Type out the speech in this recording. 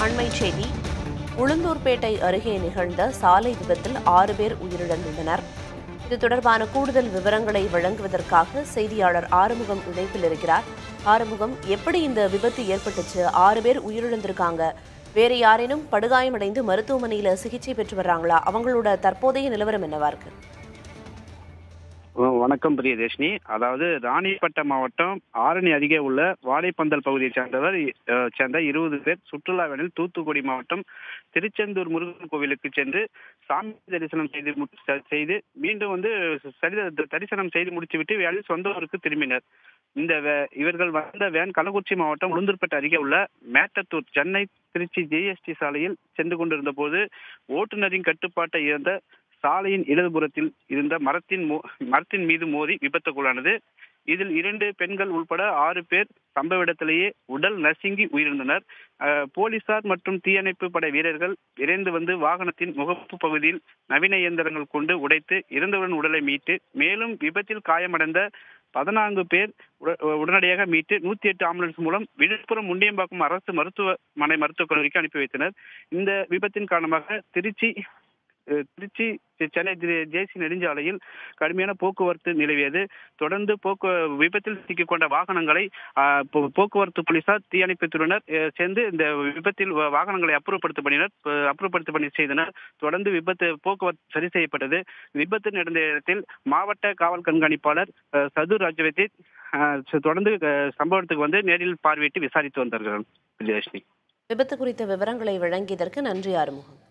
அண்மைச் செய்தி உளுந்தூர்பேட்டை அருகே நிகழ்ந்த சாலை விபத்தில் ஆறு பேர் உயிரிழந்துள்ளனர் இது தொடர்பான கூடுதல் விவரங்களை வழங்குவதற்காக செய்தியாளர் ஆறுமுகம் இணைப்பில் இருக்கிறார் ஆறுமுகம் எப்படி இந்த விபத்து ஏற்பட்டுச்சு ஆறு பேர் உயிரிழந்திருக்காங்க வேற யாரேனும் படுகாயமடைந்து மருத்துவமனையில சிகிச்சை பெற்று வர்றாங்களா அவங்களோட தற்போதைய நிலவரம் என்னவா இருக்கு வ- வணக்கம் பிரியதர்ஷினி அதாவது ராணிப்பட்டம் மாவட்டம் ஆரணி அருகே உள்ள வாழைப்பந்தல் பகுதியைச் சேர்ந்தவர் அஹ், சேர்ந்த இருபது பேர் சுற்றுலாவினில் தூத்துக்குடி மாவட்டம் திருச்செந்தூர் முருகன் கோவிலுக்கு சென்று சாமி தரிசனம் செய்து முடி- செ- செய்து மீண்டும் வந்து சரி தரிசனம் செய்து முடித்துவிட்டு வேலையில் சொந்த ஊருக்கு திரும்பினர் இந்த வே- இவர்கள் வந்த வேன் கள்ளக்குறிச்சி மாவட்டம் உளுந்தூர்பேட்டை அருகே உள்ள மேட்டத்தூர் சென்னை திருச்சி ஜிஎஸ்டி சாலையில் சென்று கொண்டிருந்த போது ஓட்டுநரின் கட்டுப்பாட்டை இழந்த சாலையின் இடதுபுறத்தில் இருந்த மரத்தின் மோ- மரத்தின் மீது மோதி விபத்துக்குள்ளானது இதில் இரண்டு பெண்கள் உள்பட ஆறு பேர் சம்பவ இடத்திலேயே உடல் நசுங்கி உயிரிழந்தனர் அஹ், போலீசார் மற்றும் தீயணைப்பு படை வீரர்கள் விரைந்து வந்து வாகனத்தின் முகப்பு பகுதியில் நவீன இயந்திரங்கள் கொண்டு உடைத்து இறந்தவரின் உடலை மீட்டு மேலும் விபத்தில் காயமடைந்த பதினான்கு பேர் உட- உடனடியாக மீட்டு நூத்தி எட்டு ஆம்புலன்ஸ் மூலம் விழுப்புரம் முண்டியம்பாக்கம் அரசு மருத்துவமனை மருத்துவக் கல்லூரிக்கு அனுப்பி வைத்தனர் இந்த விபத்தின் காரணமாக திருச்சி அஹ், திருச்சி செ- சென்னை தி- ஜேசி நெடுஞ்சாலையில் கடுமையான போக்குவரத்து நிலவியது தொடர்ந்து போக்கு விபத்தில் சிக்கிக்கொண்ட வாகனங்களை ஆஹ், போ- போக்குவரத்து போலீசார் தீயணைப்புத்துறையினர் அஹ், சேர்ந்து இந்த விபத்தில் வா- வாகனங்களை அப்புறப்படுத்த பண்ணினர் அஹ், அப்புறப்படுத்த பணி செய்தனர் தொடர்ந்து விபத்து போக்குவரத்து சரி செய்யப்பட்டது விபத்து நடந்த இடத்தில் மாவட்ட காவல் கண்காணிப்பாளர் அஹ், சது ராஜவதி தொடர்ந்து அஹ், சம்பவத்துக்கு வந்து நேரில் பார்வையிட்டு விசாரித்து வந்தார்கள் விஜயலட்சுமி விபத்து குறித்த விவரங்களை வழங்கியதற்கு நன்றி ஆறுமுகம்